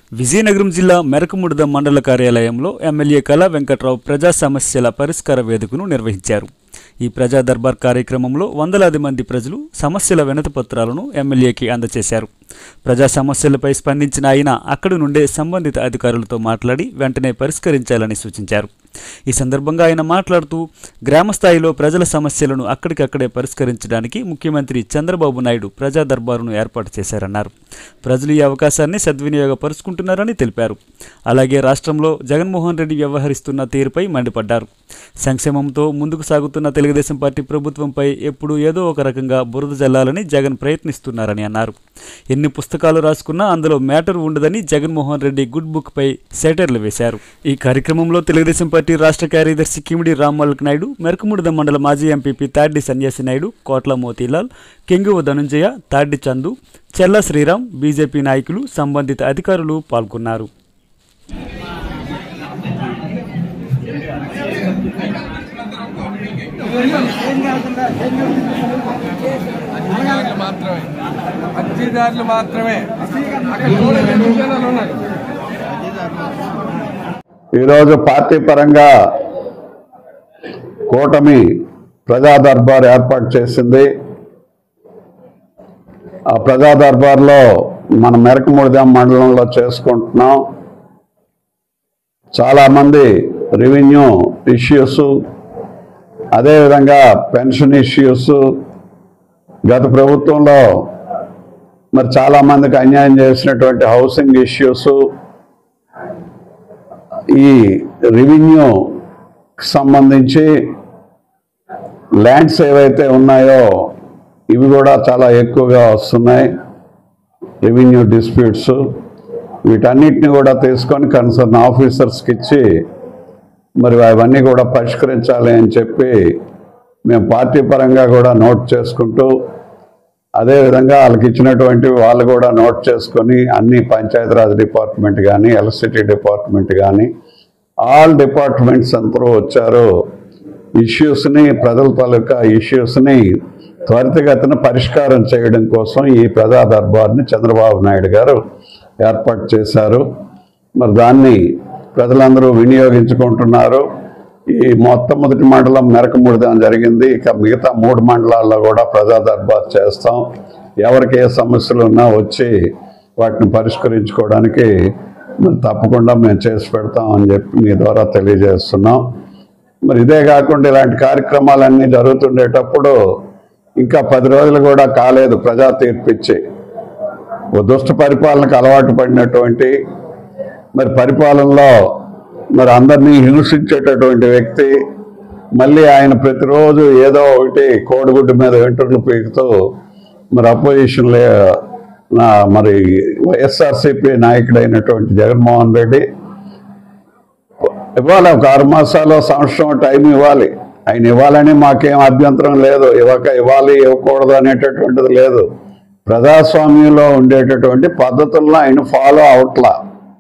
విజయనగరం జిల్లా మెరకముడిద మండల కార్యాలయంలో ఎమ్మెల్యే కళా వెంకట్రావు ప్రజా సమస్యల పరిష్కార వేదికను నిర్వహించారు ఈ ప్రజా దర్బార్ కార్యక్రమంలో వందలాది మంది ప్రజలు సమస్యల వినతి పత్రాలను ఎమ్మెల్యేకి అందజేశారు ప్రజా సమస్యలపై స్పందించిన ఆయన అక్కడి నుండే సంబంధిత అధికారులతో మాట్లాడి వెంటనే పరిష్కరించాలని సూచించారు ఈ సందర్భంగా ఆయన మాట్లాడుతూ గ్రామ స్థాయిలో ప్రజల సమస్యలను అక్కడికక్కడే పరిష్కరించడానికి ముఖ్యమంత్రి చంద్రబాబు నాయుడు ప్రజా దర్బారును ఏర్పాటు చేశారన్నారు ప్రజలు ఈ అవకాశాన్ని సద్వినియోగపరుచుకుంటున్నారని తెలిపారు అలాగే రాష్ట్రంలో జగన్మోహన్ రెడ్డి వ్యవహరిస్తున్న తీరుపై మండిపడ్డారు సంక్షేమంతో ముందుకు సాగుతున్న తెలుగుదేశం పార్టీ ప్రభుత్వంపై ఎప్పుడు ఏదో ఒక రకంగా బురద జల్లాలని జగన్ ప్రయత్నిస్తున్నారని అన్నారు ఎన్ని పుస్తకాలు రాసుకున్నా అందులో మ్యాటర్ ఉండదని జగన్మోహన్ రెడ్డి గుడ్ బుక్ పై సెటర్లు వేశారు ఈ కార్యక్రమంలో తెలుగుదేశం పార్టీ రాష్ట్ర కార్యదర్శి కిమిడి రామ్మల్క్ నాయుడు మెరకముడిద మండల మాజీ ఎంపీపీ తాడ్డి సన్యాసి నాయుడు కోట్ల మోతీలాల్ కెంగువ ధనుంజయ తాడ్డి చందు చెల్ల శ్రీరామ్ బీజేపీ నాయకులు సంబంధిత అధికారులు పాల్గొన్నారు అధికారులు మాత్రమే అర్జీదారులు మాత్రమే అక్కడ కూడా రెండు జనాలు ఉన్నారు ఈరోజు పార్టీ పరంగా కూటమి ప్రజా దర్బార్ ఏర్పాటు చేసింది ఆ ప్రజా దర్బార్లో మన మెరకముడిదాం మండలంలో చేసుకుంటున్నాం చాలామంది రెవెన్యూ ఇష్యూస్ అదేవిధంగా పెన్షన్ ఇష్యూస్ గత ప్రభుత్వంలో మరి చాలామందికి అన్యాయం చేసినటువంటి హౌసింగ్ ఇష్యూస్ ఈ రెవెన్యూ సంబంధించి ల్యాండ్స్ ఏవైతే ఉన్నాయో ఇవి కూడా చాలా ఎక్కువగా వస్తున్నాయి రెవెన్యూ డిస్ప్యూట్స్ వీటన్నిటిని కూడా తీసుకొని కన్సర్న్ ఆఫీసర్స్కి ఇచ్చి మరి అవన్నీ కూడా పరిష్కరించాలి అని చెప్పి మేము పార్టీ పరంగా కూడా నోట్ చేసుకుంటూ అదేవిధంగా వాళ్ళకి ఇచ్చినటువంటి వాళ్ళు కూడా నోట్ చేసుకొని అన్ని పంచాయతీరాజ్ డిపార్ట్మెంట్ కానీ ఎలక్ట్రిసిటీ డిపార్ట్మెంట్ కానీ ఆల్ డిపార్ట్మెంట్స్ అందరూ వచ్చారు ఇష్యూస్ని ప్రజల తాలూకా ఇష్యూస్ని త్వరితగతిన పరిష్కారం చేయడం కోసం ఈ ప్రజా దర్బార్ని చంద్రబాబు నాయుడు గారు ఏర్పాటు చేశారు మరి దాన్ని ప్రజలందరూ వినియోగించుకుంటున్నారు ఈ మొట్టమొదటి మండలం మెరకముడిదం జరిగింది ఇక మిగతా మూడు మండలాల్లో కూడా ప్రజా దర్బార్ చేస్తాం ఎవరికి ఏ సమస్యలు ఉన్నా వచ్చి వాటిని పరిష్కరించుకోవడానికి మరి తప్పకుండా మేము చేసి పెడతాం అని చెప్పి మీ ద్వారా తెలియజేస్తున్నాం మరి ఇదే కాకుండా ఇలాంటి కార్యక్రమాలన్నీ జరుగుతుండేటప్పుడు ఇంకా పది రోజులు కూడా కాలేదు ప్రజా తీర్పిచ్చి ఓ దుష్ట పరిపాలనకు అలవాటు పడినటువంటి మరి పరిపాలనలో మరి అందరినీ హింసించేటటువంటి వ్యక్తి మళ్ళీ ఆయన ప్రతిరోజు ఏదో ఒకటి కోడిగుడ్డు మీద వెంట్రుకలు పీకుతూ మరి అపోజిషన్ లే నా మరి వైఎస్ఆర్సీపీ నాయకుడైనటువంటి జగన్మోహన్ రెడ్డి ఇవ్వాలి ఒక ఆరు మాసాలు సంవత్సరం టైం ఇవ్వాలి ఆయన ఇవ్వాలని మాకేం అభ్యంతరం లేదు ఇవ్వక ఇవ్వాలి ఇవ్వకూడదు అనేటటువంటిది లేదు ప్రజాస్వామ్యంలో ఉండేటటువంటి పద్ధతుల్లో ఆయన ఫాలో అవట్లా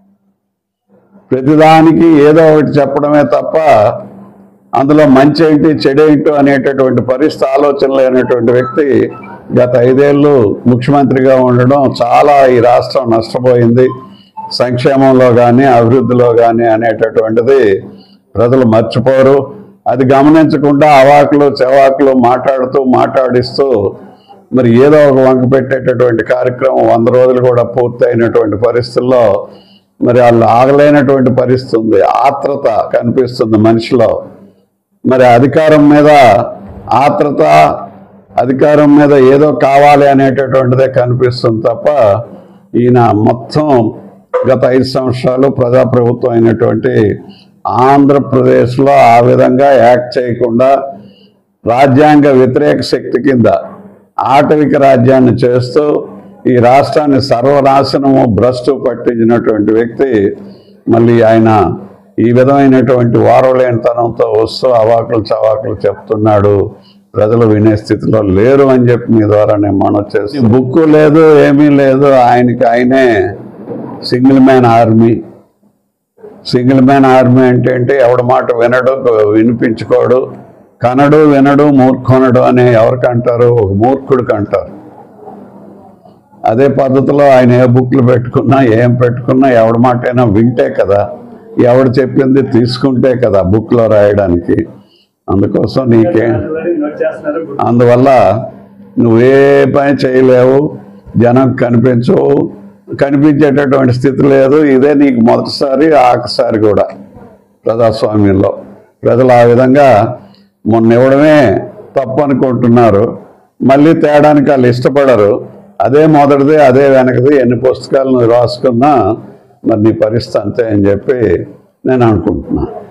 ప్రతిదానికి ఏదో ఒకటి చెప్పడమే తప్ప అందులో మంచి ఏంటి చెడేంటో అనేటటువంటి పరిస్థితి ఆలోచన లేనటువంటి వ్యక్తి గత ఐదేళ్ళు ముఖ్యమంత్రిగా ఉండడం చాలా ఈ రాష్ట్రం నష్టపోయింది సంక్షేమంలో కానీ అభివృద్ధిలో కానీ అనేటటువంటిది ప్రజలు మర్చిపోరు అది గమనించకుండా అవాకులు చెవాకులు మాట్లాడుతూ మాట్లాడిస్తూ మరి ఏదో ఒక వంక పెట్టేటటువంటి కార్యక్రమం వంద రోజులు కూడా పూర్తయినటువంటి పరిస్థితుల్లో మరి వాళ్ళు ఆగలేనటువంటి పరిస్థితి ఉంది ఆత్రత కనిపిస్తుంది మనిషిలో మరి అధికారం మీద ఆత్రత అధికారం మీద ఏదో కావాలి అనేటటువంటిదే కనిపిస్తుంది తప్ప ఈయన మొత్తం గత ఐదు సంవత్సరాలు ప్రజాప్రభుత్వం అయినటువంటి ఆంధ్రప్రదేశ్లో ఆ విధంగా యాక్ట్ చేయకుండా రాజ్యాంగ వ్యతిరేక శక్తి కింద ఆటవిక రాజ్యాన్ని చేస్తూ ఈ రాష్ట్రాన్ని సర్వనాశనము భ్రష్టు పట్టించినటువంటి వ్యక్తి మళ్ళీ ఆయన ఈ విధమైనటువంటి వారలేనితనంతో వస్తూ అవాకులు చవాకులు చెప్తున్నాడు ప్రజలు వినే స్థితిలో లేరు అని చెప్పి మీ ద్వారా నేను మనం చేసి బుక్ లేదు ఏమీ లేదు ఆయనకి ఆయనే single man army single man army అంటే అంటే ఎవడి మాట వినడు వినిపించుకోడు కనడు వినడు మూర్ఖనడు అని ఎవరికి అంటారు ఒక మూర్ఖుడికి అంటారు అదే పద్ధతిలో ఆయన ఏ బుక్లు పెట్టుకున్నా ఏం పెట్టుకున్నా ఎవడి మాట అయినా వింటే కదా ఎవడు చెప్పింది తీసుకుంటే కదా బుక్లో రాయడానికి అందుకోసం నీకే అందువల్ల నువ్వే పని చేయలేవు జనం కనిపించవు కనిపించేటటువంటి స్థితి లేదు ఇదే నీకు మొదటిసారి ఆఖసారి కూడా ప్రజాస్వామ్యంలో ప్రజలు ఆ విధంగా మొన్న ఇవ్వడమే తప్పు అనుకుంటున్నారు మళ్ళీ తేడానికి వాళ్ళు ఇష్టపడరు అదే మొదటిది అదే వెనకది ఎన్ని పుస్తకాలు నువ్వు రాసుకున్నా మరి నీ పరిస్థితి అంతే అని చెప్పి నేను అనుకుంటున్నాను